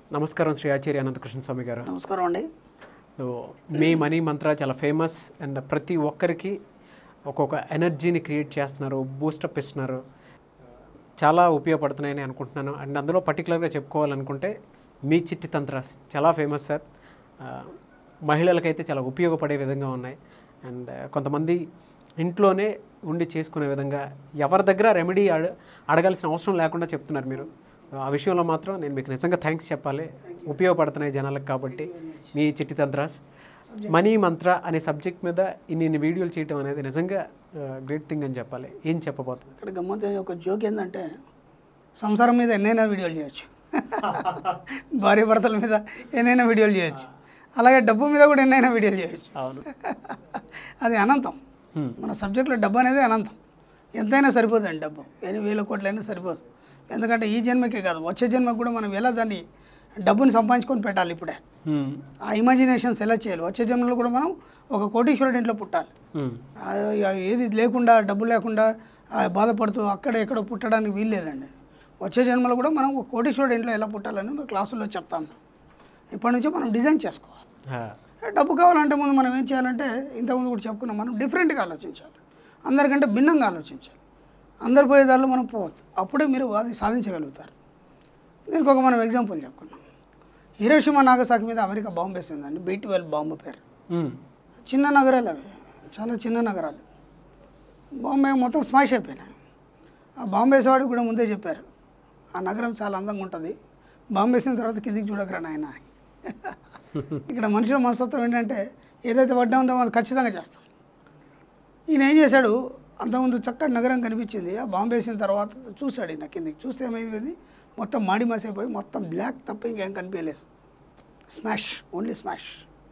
నమస్కారం శ్రీ ఆచార్య అనంతకృష్ణ స్వామి గారు నమస్కారం అండి సో మీ మనీ మంత్ర చాలా ఫేమస్ అండ్ ప్రతి ఒక్కరికి ఒక్కొక్క ఎనర్జీని క్రియేట్ చేస్తున్నారు బూస్టప్ ఇస్తున్నారు చాలా ఉపయోగపడుతున్నాయని అనుకుంటున్నాను అండ్ అందులో పర్టికులర్గా చెప్పుకోవాలనుకుంటే మీ చిట్టి తంత్రాస్ చాలా ఫేమస్ సార్ ఆ, మహిళలకైతే చాలా ఉపయోగపడే విధంగా ఉన్నాయి అండ్ కొంతమంది ఇంట్లోనే ఉండి చేసుకునే విధంగా ఎవరి దగ్గర రెమెడీ అడ అడగాల్సిన అవసరం లేకుండా చెప్తున్నారు మీరు ఆ విషయంలో మాత్రం నేను మీకు నిజంగా థ్యాంక్స్ చెప్పాలి ఉపయోగపడుతున్నాయి జనాలకు కాబట్టి మీ చిట్టి తంత్రాస్ మనీ మంత్ర అనే సబ్జెక్ట్ మీద ఇన్ని ఇన్ని వీడియోలు చేయడం అనేది నిజంగా గ్రేట్ థింగ్ అని చెప్పాలి ఏం చెప్పబోతుంది ఇక్కడ గమ్మత్ ఒక జోక్ ఏంటంటే సంసారం మీద ఎన్నైనా వీడియోలు చేయొచ్చు భార్య భర్తల మీద ఎన్నైనా వీడియోలు చేయొచ్చు అలాగే డబ్బు మీద కూడా ఎన్నైనా వీడియోలు చేయొచ్చు అవును అది అనంతం మన సబ్జెక్ట్లో డబ్బు అనేది అనంతం ఎంతైనా సరిపోదండి డబ్బు ఎన్ని వేల కోట్లైనా సరిపోదు ఎందుకంటే ఈ జన్మకే కాదు వచ్చే జన్మకు కూడా మనం ఎలా దాన్ని డబ్బుని సంపాదించుకొని పెట్టాలి ఇప్పుడే Hmm. ఆ ఇమాజినేషన్స్ ఎలా చేయాలి వచ్చే జన్మలో కూడా మనం ఒక కోటీశ్వరుడి ఇంట్లో పుట్టాలి Hmm. ఆ, ఏది లేకుండా డబ్బు లేకుండా ఆ, బాధపడుతూ అక్కడ ఎక్కడ పుట్టడానికి వీల్లేదండి వచ్చే జన్మలో కూడా మనం ఒక కోటీశ్వరుడు ఇంట్లో ఎలా పుట్టాలని మేము క్లాసుల్లో చెప్తాం ఇప్పటి నుంచి మనం డిజైన్ చేసుకోవాలి ఆ, డబ్బు కావాలంటే ముందు మనం ఏం చేయాలంటే ఇంతకుముందు కూడా చెప్పుకున్నాం మనం డిఫరెంట్గా ఆలోచించాలి అందరికంటే భిన్నంగా ఆలోచించాలి అందరు పోయే దారిలో మనం పోవద్దు అప్పుడే మీరు అది సాధించగలుగుతారు దీనికి ఒక మనం ఎగ్జాంపుల్ చెప్పుకున్నాం హీరోషిమా నాగసాకి మీద అమెరికా బాంబు వేసిందండి బీ ట్వెల్వ్ బాంబు పేరు Hmm. చిన్న నగరాలు అవి చాలా చిన్న నగరాలు బాంబే మొత్తం స్మాష్ అయిపోయినాయి ఆ బాంబే వేసేవాడికి కూడా ముందే చెప్పారు ఆ నగరం చాలా అందంగా ఉంటుంది బాంబే వేసిన తర్వాత కిందికి చూడకరా నాయన అని. ఇక్కడ మనుషుల మనస్తత్వం ఏంటంటే ఏదైతే పడ్డా ఉందో మనం ఖచ్చితంగా చేస్తాం ఈయన ఏం చేశాడు అంతకుముందు చక్కటి నగరం కనిపించింది ఆ బాంబే వేసిన తర్వాత చూశాడు ఈయన కిందికి చూస్తే ఏమైంది మొత్తం మాడి మాసైపోయి మొత్తం బ్లాక్ తప్ప ఇంకేం కనిపించలేదు స్మాష్ ఓన్లీ స్మాష్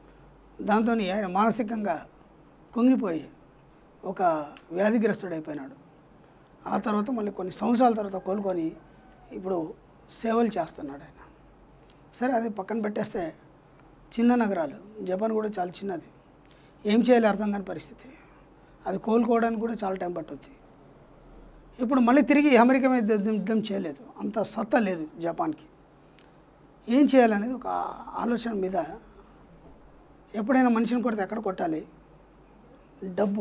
దాంతో ఆయన మానసికంగా కుంగిపోయి ఒక వ్యాధిగ్రస్తుడైపోయినాడు ఆ తర్వాత మళ్ళీ కొన్ని సంవత్సరాల తర్వాత కోలుకొని ఇప్పుడు సేవలు చేస్తున్నాడు ఆయన సరే అది పక్కన పెట్టేస్తే చిన్న నగరాలు జపాన్ కూడా చాలా చిన్నది ఏం చేయాలి అర్థం కాని పరిస్థితి అది కోలుకోవడానికి కూడా చాలా టైం పట్టుద్ది ఇప్పుడు మళ్ళీ తిరిగి అమెరికా మీద యుద్ధం యుద్ధం చేయలేదు అంత సత్తా లేదు జపాన్కి ఏం చేయాలనేది ఒక ఆలోచన మీద ఎప్పుడైనా మనిషిని కొడితే ఎక్కడ కొట్టాలి డబ్బు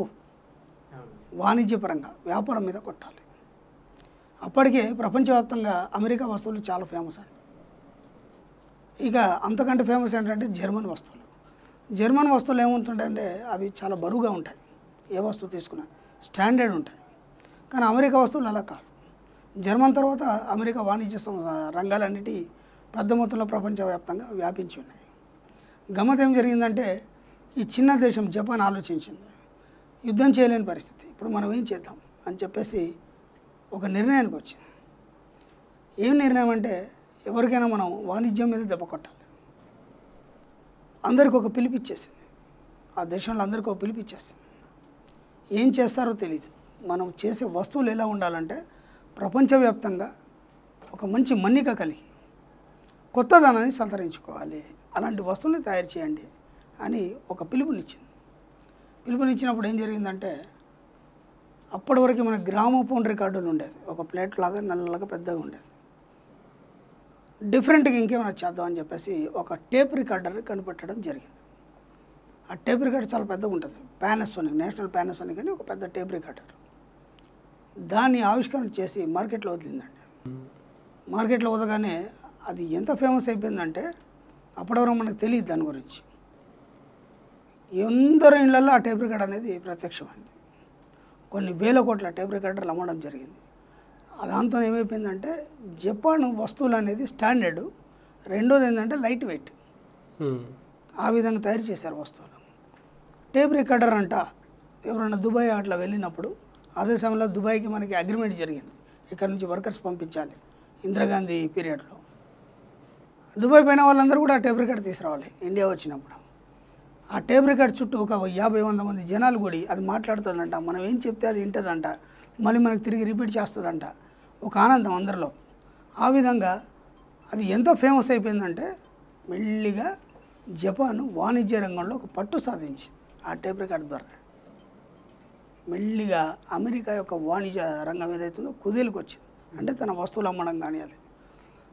వాణిజ్యపరంగా వ్యాపారం మీద కొట్టాలి అప్పటికే ప్రపంచవ్యాప్తంగా అమెరికా వస్తువులు చాలా ఫేమస్ అండి ఇక అంతకంటే ఫేమస్ ఏంటంటే జర్మన్ వస్తువులు జర్మన్ వస్తువులు ఏముంటుంటాయంటే అవి చాలా బరువుగా ఉంటాయి ఏ వస్తువు తీసుకున్నా స్టాండర్డ్ ఉంటాయి కానీ అమెరికా వస్తువులు అలా కాదు జర్మన్ తర్వాత అమెరికా వాణిజ్య సం- రంగాలన్నిటి పెద్ద మొత్తంలో ప్రపంచవ్యాప్తంగా వ్యాపించి ఉన్నాయి గమ్మత్ ఏం జరిగిందంటే ఈ చిన్న దేశం జపాన్ ఆలోచించింది యుద్ధం చేయలేని పరిస్థితి ఇప్పుడు మనం ఏం చేద్దాం అని చెప్పేసి ఒక నిర్ణయానికి వచ్చింది ఏం నిర్ణయం అంటే ఎవరికైనా మనం వాణిజ్యం మీద దెబ్బ కొట్టాలి అందరికి ఒక పిలిపిచ్చేసింది ఆ దేశంలో అందరికీ ఒక పిలిపిచ్చేసింది ఏం చేస్తారో తెలియదు మనం చేసే వస్తువులు ఎలా ఉండాలంటే ప్రపంచవ్యాప్తంగా ఒక మంచి మన్నిక కలిగి కొత్తదనాన్ని సంతరించుకోవాలి అలాంటి వస్తువుల్ని తయారు చేయండి అని ఒక పిలుపునిచ్చింది పిలుపునిచ్చినప్పుడు ఏం జరిగిందంటే అప్పటి వరకు మన గ్రామోఫోన్ రికార్డులు ఉండేది ఒక ప్లేట్ లాగా నల్లగా పెద్దగా ఉండేది డిఫరెంట్గా ఇంకేమైనా చేద్దామని చెప్పేసి ఒక టేప్ రికార్డర్ని కనిపెట్టడం జరిగింది ఆ టేప్ రికార్డర్ చాలా పెద్దగా ఉంటుంది పానాసోనిక్ నేషనల్ పానాసోనిక్ అని ఒక పెద్ద టేప్ రికార్డర్ దాన్ని ఆవిష్కరణ చేసి మార్కెట్లో వదిలిందండి మార్కెట్లో వదగానే అది ఎంత ఫేమస్ అయిపోయిందంటే అప్పటివరకు మనకు తెలియదు దాని గురించి ఎందరో ఇళ్లలో ఆ టేప్ రికార్డర్ అనేది ప్రత్యక్షమైంది కొన్ని వేల కోట్ల టేప్ రికార్డర్లు అమ్మడం జరిగింది దాంతో ఏమైపోయిందంటే జపాన్ వస్తువులు అనేది స్టాండర్డ్ రెండోది ఏంటంటే లైట్ వెయిట్ Hmm. ఆ విధంగా తయారు చేశారు వస్తువులు టేప్ రికార్డర్ అంట ఎవరైనా దుబాయ్ అట్లా వెళ్ళినప్పుడు అదే సమయంలో దుబాయ్కి మనకి అగ్రిమెంట్ జరిగింది ఇక్కడ నుంచి వర్కర్స్ పంపించాలి ఇందిరాగాంధీ పీరియడ్లో దుబాయ్ పోయిన వాళ్ళందరూ కూడా ఆ టేప్ రికార్డ్ తీసుకురావాలి ఇండియా వచ్చినప్పుడు ఆ టేప్ రికార్డ్ చుట్టూ ఒక యాభై వంద మంది జనాలు కూడి అది మాట్లాడుతుందంట మనం ఏం చెప్తే అది వింటుందంట మళ్ళీ మనకి తిరిగి రిపీట్ చేస్తుందంట ఒక ఆనందం అందరిలో ఆ విధంగా అది ఎంత ఫేమస్ అయిపోయిందంటే మెల్లిగా జపాన్ వాణిజ్య రంగంలో ఒక పట్టు సాధించింది ఆ టేప్ రికార్డ్ ద్వారా మెల్లిగా అమెరికా యొక్క వాణిజ్య రంగం ఏదైతుందో కుదేలకు వచ్చింది అంటే తన వస్తువులు అమ్మడం కానీ అది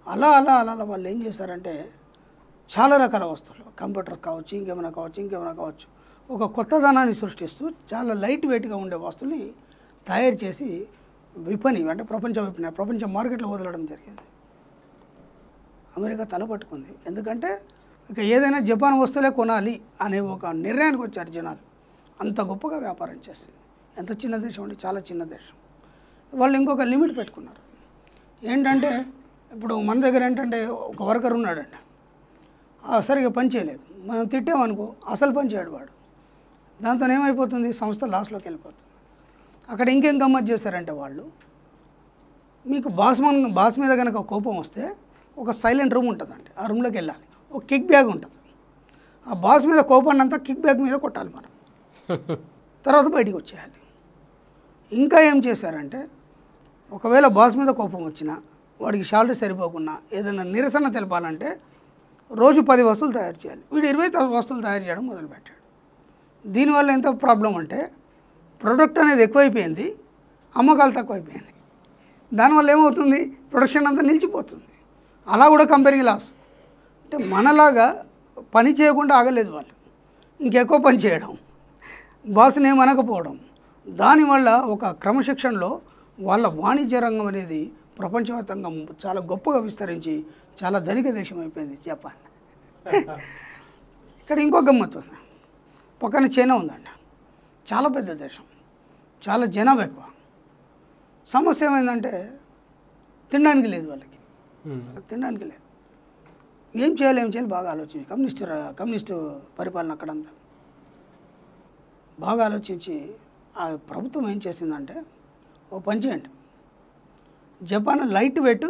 అలా అలా అలా అలా వాళ్ళు ఏం చేశారంటే చాలా రకాల వస్తువులు కంప్యూటర్ కావచ్చు ఇంకేమైనా కావచ్చు ఇంకేమైనా కావచ్చు ఒక కొత్తదనాన్ని సృష్టిస్తూ చాలా లైట్ వెయిట్గా ఉండే వస్తువుని తయారు చేసి విపణి అంటే ప్రపంచ విపణి ప్రపంచ మార్కెట్లో వదలడం జరిగింది అమెరికా తలపట్టుకుంది ఎందుకంటే ఇక ఏదైనా జపాన్ వస్తువులే కొనాలి అనే ఒక నిర్ణయానికి వచ్చారు జనాలు అంత గొప్పగా వ్యాపారం చేస్తుంది ఎంత చిన్న దేశం అంటే చాలా చిన్న దేశం వాళ్ళు ఇంకొక లిమిట్ పెట్టుకున్నారు ఏంటంటే ఇప్పుడు మన దగ్గర ఏంటంటే ఒక వర్కర్ ఉన్నాడండి ఆ, సరిగా పని చేయలేదు మనం తిట్టామనుకో అసలు పని చేయడు వాడు దాంతో ఏమైపోతుంది సంస్థ లాస్లోకి వెళ్ళిపోతుంది అక్కడ ఇంకేం గమ్మత్ చేశారంటే వాళ్ళు మీకు బాస్ మన బాస్ మీద కనుక కోపం వస్తే ఒక సైలెంట్ రూమ్ ఉంటుందండి ఆ రూమ్లోకి వెళ్ళాలి ఒక కిక్ బ్యాగ్ ఉంటుంది ఆ బాస్ మీద కోపాన్ని అంతా కిక్ బ్యాగ్ మీద కొట్టాలి మనం తర్వాత బయటికి వచ్చేయాలి ఇంకా ఏం చేశారంటే ఒకవేళ బాస్ మీద కోపం వచ్చినా వాడికి శాలరీ సరిపోకున్నా ఏదైనా నిరసన తెలపాలంటే రోజు పది వస్తువులు తయారు చేయాలి వీడు ఇరవై త- వస్తువులు తయారు చేయడం మొదలుపెట్టాడు దీనివల్ల ఎంత ప్రాబ్లం అంటే ప్రొడక్ట్ అనేది ఎక్కువైపోయింది అమ్మకాలు తక్కువైపోయింది దానివల్ల ఏమవుతుంది ప్రొడక్షన్ అంతా నిలిచిపోతుంది అలా కూడా కంపెనీకి లాస్ అంటే మనలాగా పని చేయకుండా ఆగలేదు వాళ్ళు ఇంకెక్కువ పని చేయడం బాస్ని ఏమనకపోవడం దానివల్ల ఒక క్రమశిక్షణలో వాళ్ళ వాణిజ్య రంగం అనేది ప్రపంచవ్యాప్తంగా చాలా గొప్పగా విస్తరించి చాలా ధనిక దేశం అయిపోయింది జపాన్ ఇక్కడ ఇంకో గమ్మత్తు ఉంది పక్కన చైనా ఉందండి చాలా పెద్ద దేశం చాలా జనాభా ఎక్కువ సమస్య ఏమైందంటే తినడానికి లేదు వాళ్ళకి వాళ్ళకి తినడానికి లేదు ఏం చేయాలి ఏం చేయాలి బాగా ఆలోచించి కమ్యూనిస్ట్ రా- కమ్యూనిస్టు పరిపాలన అక్కడంతా బాగా ఆలోచించి ఆ ప్రభుత్వం ఏం చేసిందంటే ఓ పని చేయండి జపాన్ లైట్ వెయిట్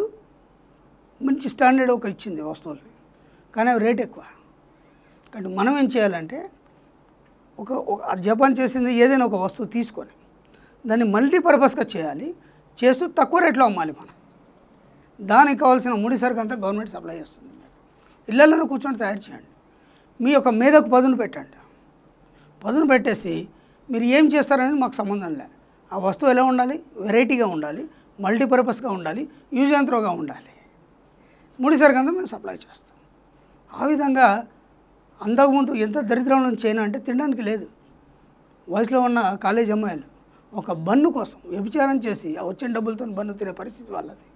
మంచి స్టాండర్డ్ ఒక ఇచ్చింది వస్తువుల్ని కానీ అవి రేట్ ఎక్కువ కానీ మనం ఏం చేయాలంటే ఒక ఒక- ఆ జపాన్ చేసింది ఏదైనా ఒక వస్తువు తీసుకొని దాన్ని మల్టీపర్పస్గా చేయాలి చేస్తూ తక్కువ రేట్లో అమ్మాలి మనం దానికి కావాల్సిన ముడి సరుకు అంతా గవర్నమెంట్ సప్లై చేస్తుంది మీకు ఇళ్లలోనే కూర్చొని తయారు చేయండి మీ యొక్క మేధకు పదును పెట్టండి పదును పెట్టేసి మీరు ఏం చేస్తారనేది మాకు సంబంధం లే ఆ వస్తువు ఎలా ఉండాలి వెరైటీగా ఉండాలి మల్టీపర్పస్గా ఉండాలి యూజ్ అండ్ త్రోగా ఉండాలి ముడి సరుకు అంతా మేము సప్లై చేస్తాం ఆ విధంగా అంతకుముందు ఎంత దరిద్రం నుంచి చైనా అంటే తినడానికి లేదు వయసులో ఉన్న కాలేజ్ అమ్మాయిలు ఒక బన్ను కోసం వ్యభిచారం చేసి ఆ వచ్చిన డబ్బులతో బన్ను తినే పరిస్థితి వాళ్ళది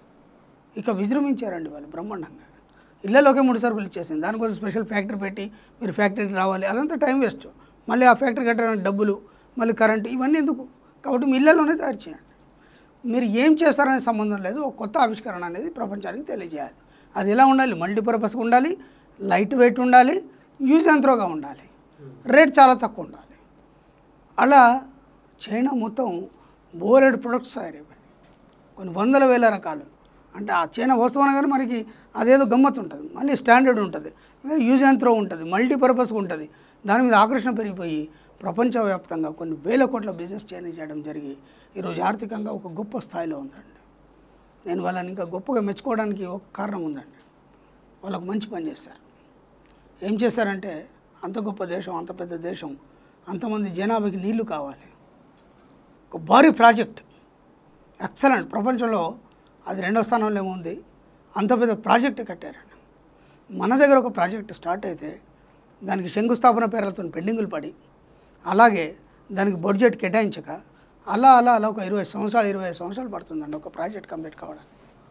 ఇక విజృంభించారండి వాళ్ళు బ్రహ్మాండంగా ఇళ్ళలోకే ముడి సరుకులు ఇచ్చేసింది దానికోసం స్పెషల్ ఫ్యాక్టరీ పెట్టి మీరు ఫ్యాక్టరీకి రావాలి అదంతా టైం వేస్ట్ మళ్ళీ ఆ ఫ్యాక్టరీ కట్టడానికి డబ్బులు మళ్ళీ కరెంటు ఇవన్నీ ఎందుకు కాబట్టి మీ ఇళ్ళలోనే తయారు చేయండి మీరు ఏం చేస్తారనే సంబంధం లేదు ఒక కొత్త ఆవిష్కరణ అనేది ప్రపంచానికి తెలియజేయాలి అది ఎలా ఉండాలి మల్టీపర్పస్గా ఉండాలి లైట్ వెయిట్ ఉండాలి యూజ్ అండ్ త్రోగా ఉండాలి రేట్ చాలా తక్కువ ఉండాలి అలా చైనా మొత్తం బోలెడ్ ప్రొడక్ట్స్ తయారైపోయాయి కొన్ని వందల వేల రకాలు అంటే ఆ చైనా వస్తువు అనగానే మనకి అదేదో గమ్మత్తు ఉంటుంది మళ్ళీ స్టాండర్డ్ ఉంటుంది యూజ్ అండ్ త్రో ఉంటుంది మల్టీపర్పస్గా ఉంటుంది దాని మీద ఆకర్షణ పెరిగిపోయి ప్రపంచవ్యాప్తంగా కొన్ని వేల కోట్ల బిజినెస్ చైనా చేయడం జరిగి ఈరోజు ఆర్థికంగా ఒక గొప్ప స్థాయిలో ఉందండి నేను వాళ్ళని ఇంకా గొప్పగా మెచ్చుకోవడానికి ఒక కారణం ఉందండి వాళ్ళకు మంచి పని చేశారు ఏం చేశారంటే అంత గొప్ప దేశం అంత పెద్ద దేశం అంతమంది జనాభాకి నీళ్లు కావాలి ఒక భారీ ప్రాజెక్ట్ ఎక్సలెంట్ ప్రపంచంలో అది రెండో స్థానంలో ఏముంది అంత పెద్ద ప్రాజెక్ట్ కట్టారండి మన దగ్గర ఒక ప్రాజెక్ట్ స్టార్ట్ అయితే దానికి శంకుస్థాపన పేర్లతో పెండింగులు పడి అలాగే దానికి బడ్జెట్ కేటాయించక అలా అలా అలా ఒక ఇరవై సంవత్సరాలు ఇరవై ఐదు సంవత్సరాలు పడుతుందండి ఒక ప్రాజెక్ట్ కంప్లీట్ కావడానికి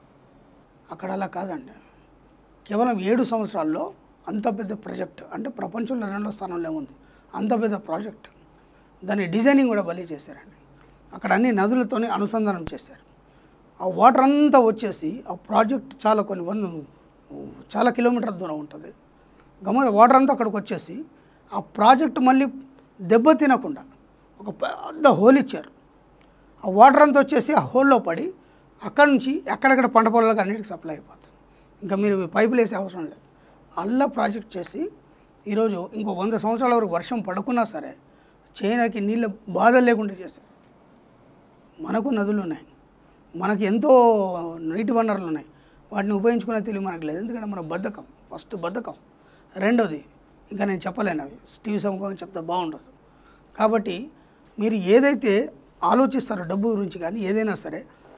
అక్కడ అలా కాదండి కేవలం ఏడు సంవత్సరాల్లో అంత పెద్ద ప్రాజెక్ట్ అంటే ప్రపంచంలో రెండో స్థానంలో ఉంది అంత పెద్ద ప్రాజెక్ట్ దాని డిజైనింగ్ కూడా బలి చేశారండి అక్కడ అన్ని నదులతోనే అనుసంధానం చేశారు ఆ వాటర్ అంతా వచ్చేసి ఆ ప్రాజెక్ట్ చాలా కొన్ని వంద చాలా కిలోమీటర్ల దూరం ఉంటుంది గమ వాటర్ అంతా అక్కడికి వచ్చేసి ఆ ప్రాజెక్ట్ మళ్ళీ దెబ్బ తినకుండా ఒక పెద్ద హోల్ ఇచ్చారు ఆ వాటర్ అంతా వచ్చేసి ఆ హోల్లో పడి అక్కడ నుంచి ఎక్కడెక్కడ పంట పొలాలకు అన్నిటికి సప్లై అయిపోతుంది ఇంకా మీరు పైపులు వేసే అవసరం లేదు అల్లా ప్రాజెక్ట్ చేసి ఈరోజు ఇంకో వంద సంవత్సరాల వరకు వర్షం పడుకున్నా సరే చైనాకి నీళ్ళ బాధ లేకుండా చేశారు మనకు నదులు ఉన్నాయి మనకి ఎంతో నీటి వనరులు ఉన్నాయి వాటిని ఉపయోగించుకునే తెలివి మనకు లేదు ఎందుకంటే మన బద్ధకం ఫస్ట్ బద్ధకం రెండోది ఇంకా నేను చెప్పలేను అవి టీవీ సముఖం చెప్తే బాగుండదు కాబట్టి మీరు ఏదైతే ఆలోచిస్తారో డబ్బు గురించి కానీ ఏదైనా సరే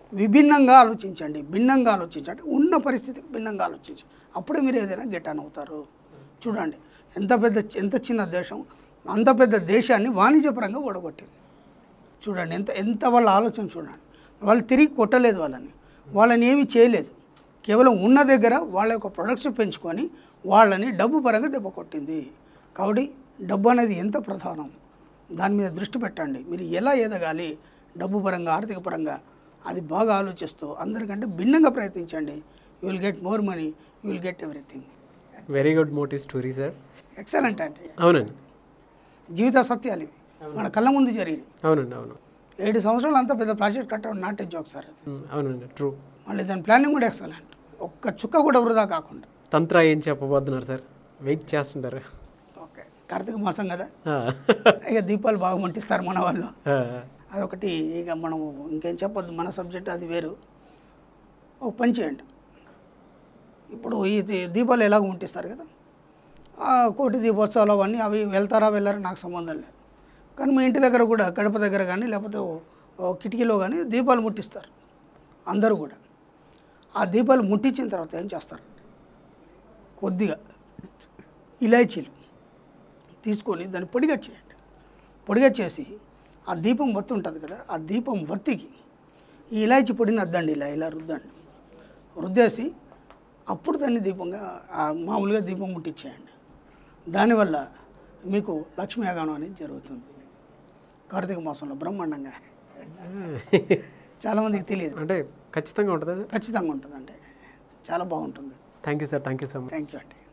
విభిన్నంగా ఆలోచించండి భిన్నంగా ఆలోచించండి ఉన్న పరిస్థితికి భిన్నంగా ఆలోచించండి అప్పుడే మీరు ఏదైనా గెటాన్ అవుతారు చూడండి ఎంత పెద్ద ఎంత చిన్న దేశం అంత పెద్ద దేశాన్ని వాణిజ్యపరంగా ఓడగొట్టింది చూడండి ఎంత ఎంత వాళ్ళ ఆలోచన చూడండి వాళ్ళు తిరిగి కొట్టలేదు వాళ్ళని వాళ్ళని ఏమీ చేయలేదు కేవలం ఉన్న దగ్గర వాళ్ళ యొక్క ప్రొడక్షన్ పెంచుకొని వాళ్ళని డబ్బు పరంగా దెబ్బ కొట్టింది కాబట్టి డబ్బు అనేది ఎంత ప్రధానం దాని మీద దృష్టి పెట్టండి మీరు ఎలా ఎదగాలి డబ్బు పరంగా ఆర్థిక పరంగా అది బాగా ఆలోచిస్తూ అందరికంటే భిన్నంగా ప్రయత్నించండి you will get more money you will get everything very good motive story sir excellent అంటే అవునండి జీవిత సత్యాలు ఇవి మన కళ్ళ ముందు జరిగినాయి అవునండి అవును ఏడు సంవత్సరాలు అంత పెద్ద ప్రాజెక్ట్ కట్టడం నాట్ ఏ జోక్ సార్ అది ఉమ్, అవునండి ట్రూ మళ్ళీ దాని ప్లానింగ్ కూడా ఎక్సలెంట్ ఒక్క చుక్క కూడా వృధా కాకుండా తంత్ర ఏం చెప్పబోతున్నారు సార్ వెయిట్ చేస్తుంటారు ఓకే కార్తీక మాసం కదా ఆ. ఇక దీపాలు బాగా ముట్టిస్తారు మన వాళ్ళు ఆ. అదొకటి ఇక మనము ఇంకేం చెప్పొద్దు మన సబ్జెక్ట్ అది వేరు ఒక పని చేయండి ఇప్పుడు ఈ దీ- దీపాలు ఎలాగ ముట్టిస్తారు కదా ఆ కోటి దీపోత్సవాలు అవన్నీ అవి వెళ్తారా వెళ్ళారా నాకు సంబంధం లేదు కానీ మీ ఇంటి దగ్గర కూడా గడప దగ్గర కానీ లేకపోతే ఓ- ఓ కిటికీలో కానీ దీపాలు ముట్టిస్తారు అందరూ కూడా ఆ దీపాలు ముట్టించిన తర్వాత ఏం చేస్తారు కొద్దిగా ఇలాచీలు తీసుకొని దాన్ని పొడిగా చేయండి పొడిగా చేసి ఆ దీపం వత్తి ఉంటుంది కదా ఆ దీపం వత్తికి ఈ ఇలాచి పొడిని అద్దండి ఇలా ఇలా రుద్దండి రుద్దేసి అప్పుడు దాన్ని దీపంగా ఆ మామూలుగా దీపం ముట్టించేయండి దానివల్ల మీకు లక్ష్మీ యాగానం అనేది జరుగుతుంది కార్తీక మాసంలో బ్రహ్మాండంగా చాలామందికి తెలియదు అంటే ఖచ్చితంగా ఉంటుందా సార్ ఖచ్చితంగా ఉంటుందండి చాలా బాగుంటుంది thank you sir thank you so much thank you అండి